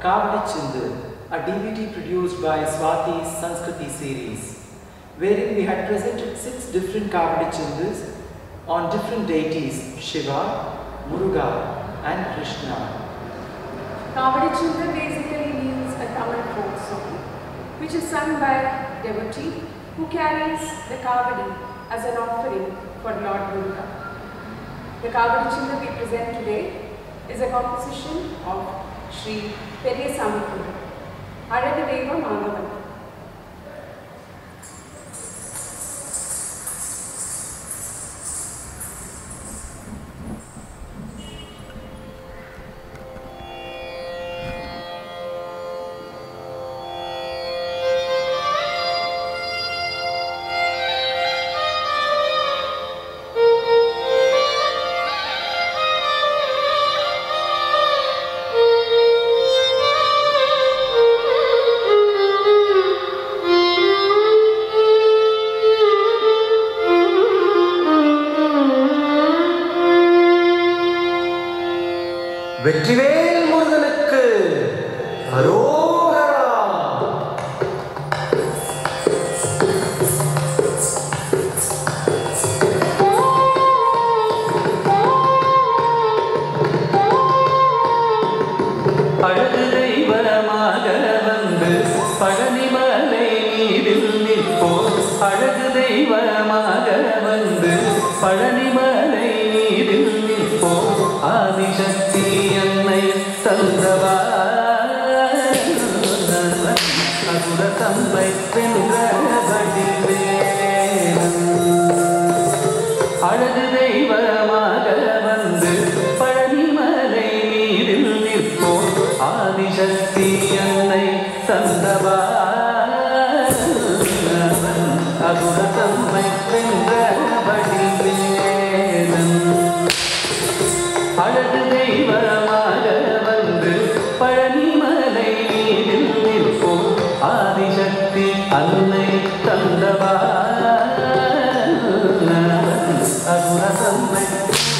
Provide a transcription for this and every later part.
Kavadi Chindu, a DVD produced by Swati's Sanskriti series, wherein we had presented six different Kavadi Chindus on different deities Shiva, Muruga, and Krishna. Kavadi Chindra basically means a Tamil folk song, which is sung by a devotee who carries the Kavadi as an offering for Lord Durga. The Kavadi Chindra we present today is a composition of Sri Periyasamy Kunda, Araga Deva Manavan. Vetrivel முருகனுக்கு அரோகரா அழகு தெய்வமாக வந்து பழனிமலை மீதில் நிற்போம் அழகு தெய்வமாக வந்து பழனிமலை மீதில் நிற்போம் ஆதிசக்தி என்னை தந்தவா அசுர தம்மை வென்றபடி அழகு தெய்வமாக வந்து பழனிமலை மீதில் நிற்போம் ஆதிசக்தி என்னை தந்தவா அகுர தம்மை வென்றபடி வேதம் அழகு தெய்வமாக வந்து பழனிமலை மீதில் நிற்போம் ஆதிசக்தி அன்னை தந்தவா அகுரதம்மை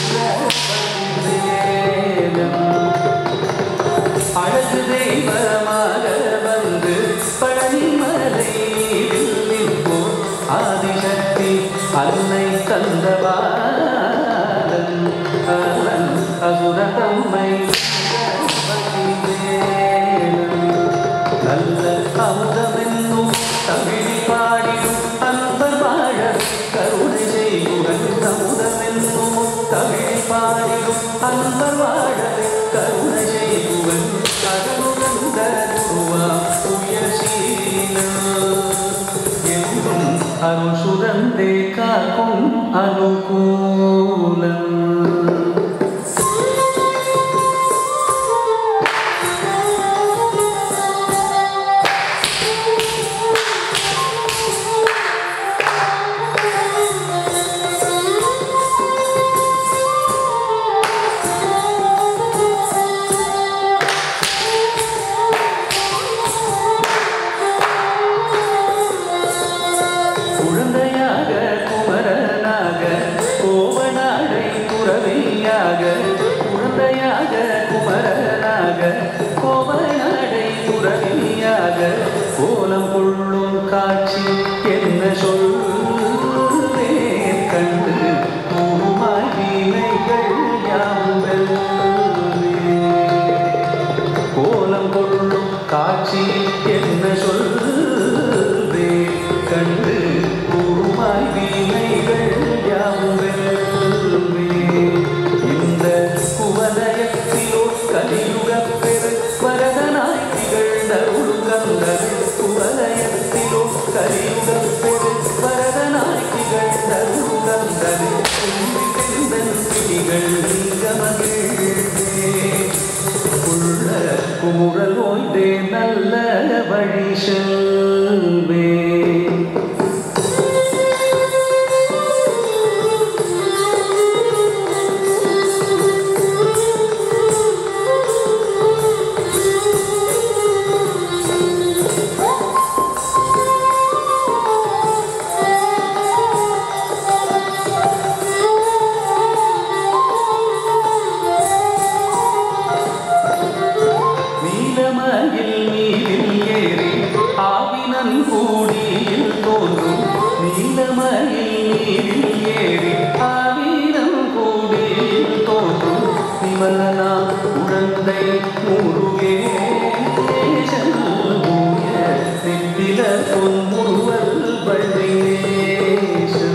அழகு தெய்வமாக வந்து பழனிமலை மீதில் நிற்போம் ஆதிசக்தி அன்னை தந்தவாளன் அவன் அசுரதம்மை நல்ல அமுதமென்னும் தமிழ் பாடிடும் அன்பர் வாழ கருணை செய்யுடன் அமுதமென்னும் தமிழ் பாடிடும் அன்பர் வாழ கருணை செய்யுடன் அருளுகந்த குருவா உயர்சீனா என்றும் அருள் சுரந்தே காக்கும் அனுகூலம் குழந்தையாக குமரனாக கோவனாடை குறவியாக குழந்தையாக குமரனாக கோவனாடை குறவியாக கோலம் கொள்ளும் காட்சி என்ன சொல்வேன் கண்டு பூமாய் வீணைகள் யாவும் வெல்வேன். கோலம் கொள்ளும் காட்சி என்ன சொல்வே கண்டு கூறுமாய் வீணைகள் யாவும் வெல்வே. இந்த குவலயத்திலோ கலியுக பெரு வரதனாய் திகழ்ந்த உருகந்தது குவலயத்திலோ கலியுக பெரு வரதனாய் திகழ்ந்த உருகந்தது பிடிகள் நீங்க மகிழ்வே உள்ள குமுறல் ஓய்ந்தே நல்ல வழி செல்வே நீலம நீலமயில் நீரில் ஏறி ஆவினன் கூடியில் தோன்றும் நீலமயில் நீரில் ஏறி ஆவினன் கூடியில் தோன்றும் விமலனா உழந்தை முருகே நித்தில பொன்முருவல் வள்ளேசன்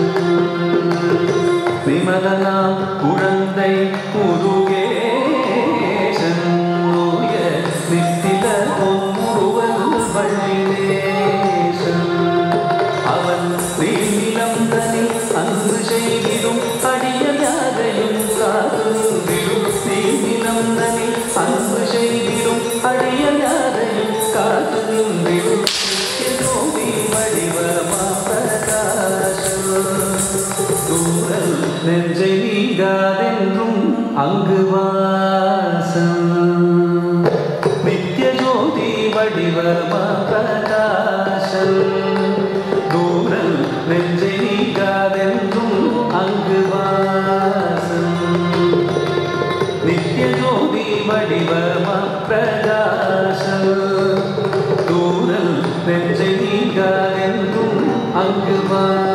விமலனாம் குழந்தை முருகேசன் நோய நித்தில பொன்முருவல் வள்ளிலேசன் அவன் நீலம் தனில் அன்பு செய்திடும் அடிய யாரையும் காதும் நீலம் தனில் அன்பு செய்திடும் அடிய யாரையும் காத்து நின்றிடும் ஜோதி வடிவமா பிரகாசம் தூரல் நெஞ்சை நீங்காதென்றும் அங்கு வாசம் நித்ய ஜோதி வடிவமா பிரகாசம் தூரல் நெஞ்சை நீங்காதென்றும் அங்கு வாசம் நித்ய ஜோதி வடிவமா பிரகாசம் தூரல் நெஞ்சை நீங்காதென்றும் அங்கு வாசம்